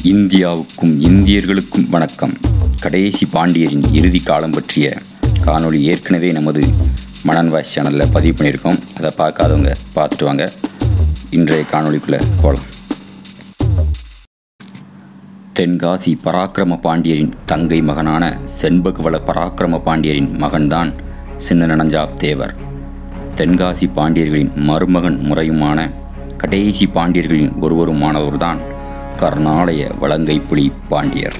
இந்தியாவுக்கும் இந்தியர்களுக்கும் வணக்கம் கடைசி பாண்டியரின் இறுதி காலம் பற்றிய காணொளி ஏற்கனவே நமது மணன் வாய்ஸ் சேனலில் பதிவு பண்ணியிருக்கோம் அதை பார்க்காதவங்க பார்த்துட்டு வாங்க இன்றைய காணொளிக்குள்ளே போகலாம் தென்காசி பராக்கிரம பாண்டியரின் தங்கை மகனான செண்பகவள பராக்கிரம பாண்டியரின் மகன்தான் சின்ன நனஞ்சாப் தேவர் தென்காசி பாண்டியர்களின் மருமகன் முறையுமான கடைசி பாண்டியர்களின் ஒருவருமானவர்தான் கர்நாடய வலங்கைப்புலி பாண்டியர்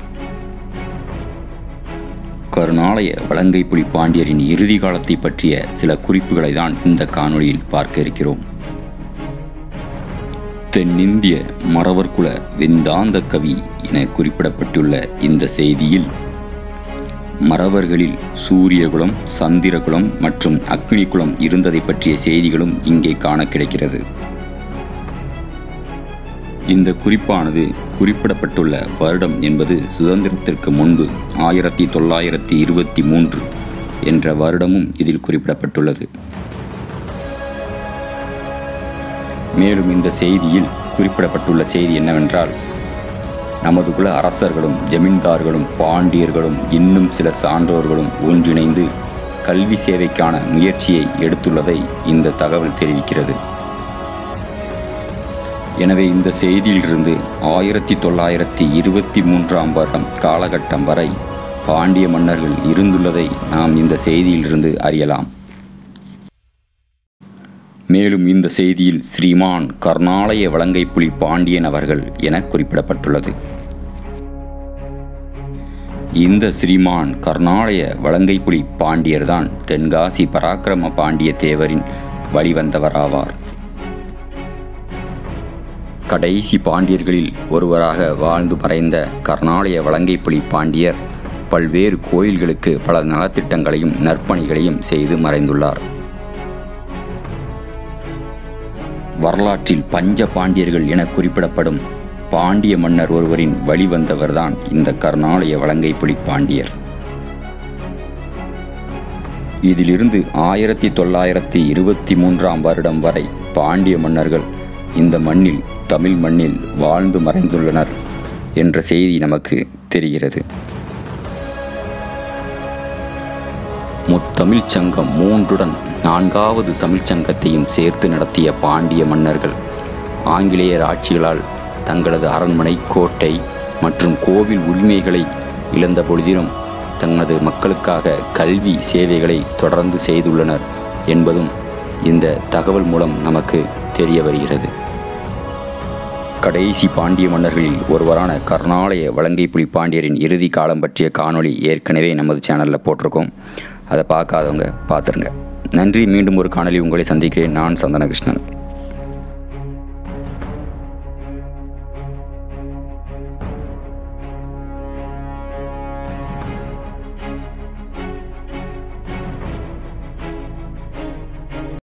கருணாலய வலங்கைப்புலி பாண்டியரின் இறுதி காலத்தை பற்றிய சில குறிப்புகளை தான் இந்த காணொளியில் பார்க்க இருக்கிறோம் தென்னிந்திய மறவர்குல வெந்தாந்த கவி என குறிப்பிடப்பட்டுள்ள இந்த செய்தியில் மறவர்களில் சூரியகுலம் சந்திரகுலம் மற்றும் அக்னிகுலம் இருந்ததை பற்றிய செய்திகளும் இங்கே காண கிடைக்கிறது இந்த குறிப்பானது குறிப்பிடப்பட்டுள்ள வருடம் என்பது சுதந்திரத்திற்கு முன்பு ஆயிரத்தி தொள்ளாயிரத்தி இருபத்தி மூன்று என்ற வருடமும் இதில் குறிப்பிடப்பட்டுள்ளது மேலும் இந்த செய்தியில் குறிப்பிடப்பட்டுள்ள செய்தி என்னவென்றால் நமது குல அரசர்களும் ஜமீன்தார்களும் பாண்டியர்களும் இன்னும் சில சான்றோர்களும் ஒன்றிணைந்து கல்வி சேவைக்கான முயற்சியை எடுத்துள்ளதை இந்த தகவல் தெரிவிக்கிறது எனவே இந்த செய்தியிலிருந்து ஆயிரத்தி தொள்ளாயிரத்தி இருபத்தி மூன்றாம் வருடம் காலகட்டம் வரை பாண்டிய மன்னர்கள் இருந்துள்ளதை நாம் இந்த செய்தியிலிருந்து அறியலாம் மேலும் இந்த செய்தியில் ஸ்ரீமான் கர்நாடய வலங்கைப்புலி பாண்டியன் அவர்கள் என குறிப்பிடப்பட்டுள்ளது இந்த ஸ்ரீமான் கர்நாடய வலங்கைப்புலி பாண்டியர்தான் தென்காசி பராக்கிரம பாண்டிய தேவரின் வழிவந்தவராவார் கடைசி பாண்டியர்களில் ஒருவராக வாழ்ந்து மறைந்த கர்நாடய வலங்கைப்புலி பாண்டியர் பல்வேறு கோயில்களுக்கு பல நலத்திட்டங்களையும் நற்பணிகளையும் செய்து மறைந்துள்ளார் வரலாற்றில் பஞ்ச பாண்டியர்கள் என குறிப்பிடப்படும் பாண்டிய மன்னர் ஒருவரின் வழிவந்தவர்தான் இந்த கர்நாடய வலங்கைப்புலி பாண்டியர் இதிலிருந்து ஆயிரத்தி தொள்ளாயிரத்தி இருபத்தி மூன்றாம் வருடம் வரை பாண்டிய மன்னர்கள் இந்த மண்ணில் தமிழ் மண்ணில் வாழ்ந்து மறைந்துள்ளனர் என்ற செய்தி நமக்கு தெரிகிறது முத்தமிழ்ச் சங்கம் மூன்றுடன் நான்காவது தமிழ்ச் சங்கத்தையும் சேர்த்து நடத்திய பாண்டிய மன்னர்கள் ஆங்கிலேயர் ஆட்சிகளால் தங்களது அரண்மனை கோட்டை மற்றும் கோவில் உரிமைகளை இழந்த பொழுதிலும் தனது மக்களுக்காக கல்வி சேவைகளை தொடர்ந்து செய்துள்ளனர் என்பதும் இந்த தகவல் மூலம் நமக்கு தெரிய வருகிறது கடைசி பாண்டிய மன்னர்களில் ஒருவரான கர்நாடய வலங்கைப்புலி பாண்டியரின் இறுதி காலம் பற்றிய காணொளி ஏற்கனவே நமது சேனலில் போட்டிருக்கோம் அதை பார்க்காதவங்க பார்த்துருங்க நன்றி மீண்டும் ஒரு காணொளி உங்களை சந்திக்கிறேன் நான் சந்தனகிருஷ்ணன்